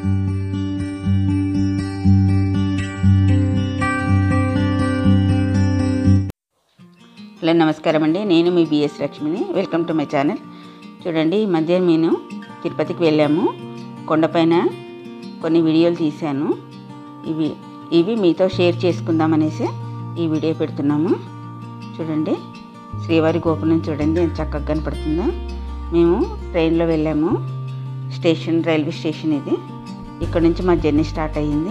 Hello నమస్కారం అండి నేను మీ బిఎస్ లక్ష్మిని వెల్కమ్ టు మై ఛానల్ చూడండి ఈ మధ్య నేను తిరుపతికి వెళ్ళాము కొండపైన కొన్ని వీడియోలు తీశాను ఇవి ఇవి మీతో షేర్ చేసుకుందామనేసి ఈ వీడియో పెడుతున్నాము చూడండి శ్రీవారి గోపురం చూడండి ఎంత చక్కగా కనపడుతుందో మేము ట్రైన్లో వెళ్ళాము స్టేషన్ రైల్వే స్టేషన్ ఇది ఇక్కడ నుంచి మా జర్నీ స్టార్ట్ అయ్యింది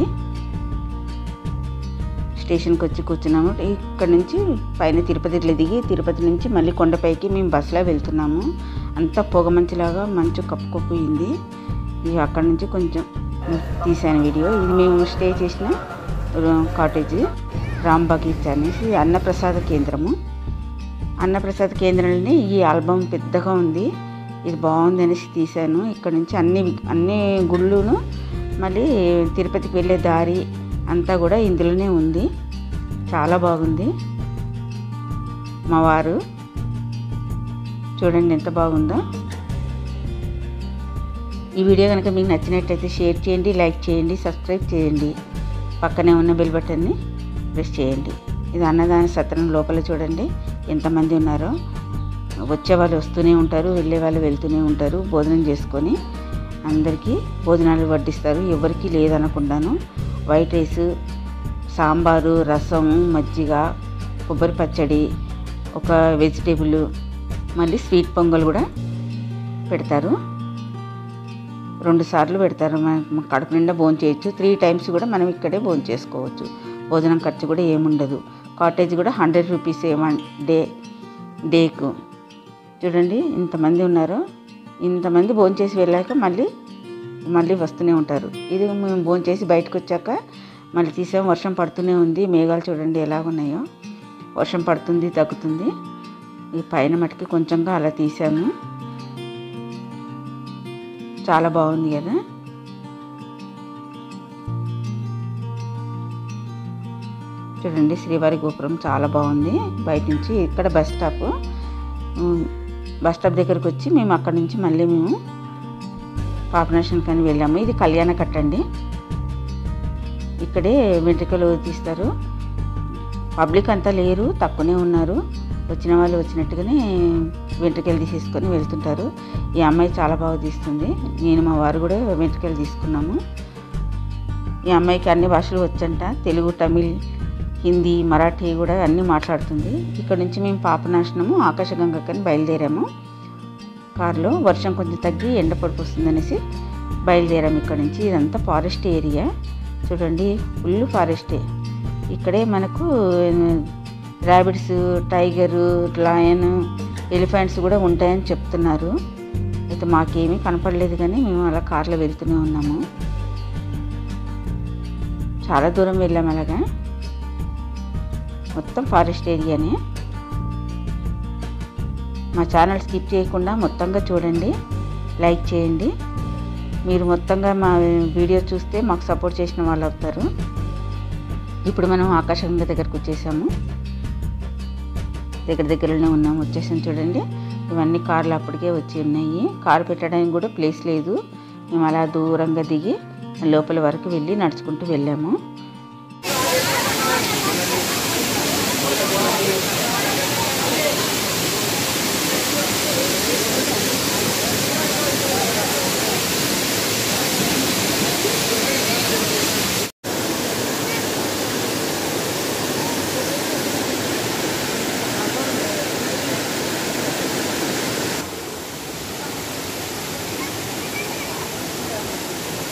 స్టేషన్కి వచ్చి కూర్చున్నాము ఇక్కడ నుంచి పైన తిరుపతి ఇట్లా దిగి తిరుపతి నుంచి మళ్ళీ కొండపైకి మేము బస్సులో వెళ్తున్నాము అంతా పొగ మంచులాగా మంచు కప్పుకుపోయింది ఇక అక్కడ నుంచి కొంచెం తీసాను వీడియో ఇది మేము స్టే చేసిన కాటేజ్ రామ్ బగీచ్ అనేసి అన్నప్రసాద కేంద్రము అన్నప్రసాద కేంద్రంలోనే ఈ ఆల్బమ్ పెద్దగా ఉంది ఇది బాగుంది అనేసి తీశాను ఇక్కడ నుంచి అన్ని అన్ని గుళ్ళును మళ్ళీ తిరుపతికి వెళ్ళే దారి అంతా కూడా ఇందులోనే ఉంది చాలా బాగుంది మా వారు చూడండి ఎంత బాగుందో ఈ వీడియో కనుక మీకు నచ్చినట్లయితే షేర్ చేయండి లైక్ చేయండి సబ్స్క్రైబ్ చేయండి పక్కనే ఉన్న బెల్ బటన్ని ప్రెస్ చేయండి ఇది అన్నదాన సత్రం లోపల చూడండి ఎంతమంది ఉన్నారో వచ్చే వాళ్ళు వస్తూనే ఉంటారు వెళ్ళే వాళ్ళు వెళ్తూనే ఉంటారు భోజనం చేసుకొని అందరికీ భోజనాలు వడ్డిస్తారు ఎవరికి లేదనకుండాను వైట్ రైస్ సాంబారు రసం మజ్జిగ కొబ్బరి పచ్చడి ఒక వెజిటేబుల్ మళ్ళీ స్వీట్ పొంగల్ కూడా పెడతారు రెండు సార్లు పెడతారు మన కడుపు నిండా భోజనం చేయొచ్చు త్రీ టైమ్స్ కూడా మనం ఇక్కడే భోజనం చేసుకోవచ్చు భోజనం ఖర్చు కూడా ఏముండదు కాటేజ్ కూడా హండ్రెడ్ రూపీస్ ఏమన్ డే డేకు చూడండి ఇంతమంది ఉన్నారు ఇంతమంది భోజనం చేసి వెళ్ళాక మళ్ళీ మళ్ళీ వస్తూనే ఉంటారు ఇది మేము భోజనం చేసి బయటకు వచ్చాక మళ్ళీ తీసాం వర్షం పడుతూనే ఉంది మేఘాలు చూడండి ఎలా ఉన్నాయో వర్షం పడుతుంది తగ్గుతుంది ఈ పైన మటుకి కొంచెంగా అలా తీసాము చాలా బాగుంది కదా చూడండి శ్రీవారి గోపురం చాలా బాగుంది బయట నుంచి ఇక్కడ బస్ స్టాప్ బస్ స్టాప్ దగ్గరకు వచ్చి మేము అక్కడ నుంచి మళ్ళీ మేము పాపనాశనం కానీ వెళ్ళాము ఇది కళ్యాణ కట్టండి ఇక్కడే వెంట్రుకలు తీస్తారు పబ్లిక్ అంతా లేరు తక్కువనే ఉన్నారు వచ్చిన వాళ్ళు వచ్చినట్టుగానే వెంట్రుకలు తీసేసుకొని వెళ్తుంటారు ఈ అమ్మాయి చాలా బాగా తీస్తుంది నేను మా వారు కూడా వెంట్రుకలు తీసుకున్నాము ఈ అమ్మాయికి అన్ని భాషలు వచ్చంట తెలుగు తమిళ్ హిందీ మరాఠీ కూడా అన్నీ మాట్లాడుతుంది ఇక్కడ నుంచి మేము పాపనాశనము ఆకాశగంగకని బయలుదేరాము కారులో వర్షం కొంచెం తగ్గి ఎండ పడుపు వస్తుందనేసి బయలుదేరాము ఇక్కడ నుంచి ఇదంతా ఫారెస్ట్ ఏరియా చూడండి ఫుల్ ఫారెస్టే ఇక్కడే మనకు ర్యాబిట్స్ టైగరు లయన్ ఎలిఫెంట్స్ కూడా ఉంటాయని చెప్తున్నారు అయితే మాకేమీ కనపడలేదు కానీ మేము అలా కార్లో వెళ్తూనే ఉన్నాము చాలా దూరం వెళ్ళాము అలాగా మొత్తం ఫారెస్ట్ ఏరియానే మా ఛానల్ స్కిప్ చేయకుండా మొత్తంగా చూడండి లైక్ చేయండి మీరు మొత్తంగా మా వీడియో చూస్తే మాకు సపోర్ట్ చేసిన వాళ్ళు అవుతారు ఇప్పుడు మనం ఆకాశగంగ దగ్గరకు వచ్చేసాము దగ్గర దగ్గరలోనే ఉన్నాము వచ్చేసాం చూడండి ఇవన్నీ కార్లు అప్పటికే వచ్చి ఉన్నాయి కారు పెట్టడానికి కూడా ప్లేస్ లేదు మేము అలా దూరంగా దిగి లోపల వరకు వెళ్ళి నడుచుకుంటూ వెళ్ళాము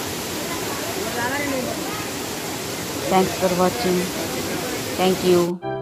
Thanks for watching. Thank you.